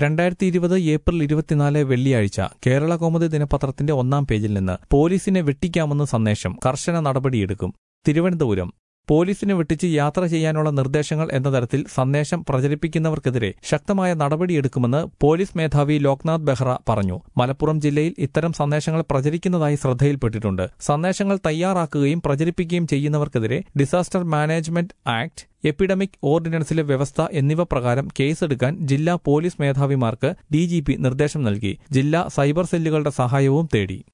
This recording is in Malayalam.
രണ്ടായിരത്തി ഇരുപത് ഏപ്രിൽ ഇരുപത്തിനാല് വെള്ളിയാഴ്ച കേരള കൗമുദി ദിനപത്രത്തിന്റെ ഒന്നാം പേജിൽ നിന്ന് പോലീസിനെ വെട്ടിക്കാമെന്ന് സന്ദേശം കർശന നടപടിയെടുക്കും തിരുവനന്തപുരം പോലീസിനെ വെട്ടിച്ച് യാത്ര ചെയ്യാനുള്ള നിർദ്ദേശങ്ങൾ എന്ന തരത്തിൽ സന്ദേശം പ്രചരിപ്പിക്കുന്നവർക്കെതിരെ ശക്തമായ നടപടിയെടുക്കുമെന്ന് പോലീസ് മേധാവി ലോക്നാഥ് ബെഹ്റ പറഞ്ഞു മലപ്പുറം ജില്ലയിൽ ഇത്തരം സന്ദേശങ്ങൾ പ്രചരിക്കുന്നതായി ശ്രദ്ധയിൽപ്പെട്ടിട്ടുണ്ട് സന്ദേശങ്ങൾ തയ്യാറാക്കുകയും പ്രചരിപ്പിക്കുകയും ചെയ്യുന്നവർക്കെതിരെ ഡിസാസ്റ്റർ മാനേജ്മെന്റ് ആക്ട് എപ്പിഡമിക് ഓർഡിനൻസിലെ വ്യവസ്ഥ എന്നിവ പ്രകാരം കേസെടുക്കാൻ ജില്ലാ പോലീസ് മേധാവിമാർക്ക് ഡിജിപി നിർദ്ദേശം നൽകി ജില്ലാ സൈബർ സെല്ലുകളുടെ സഹായവും തേടി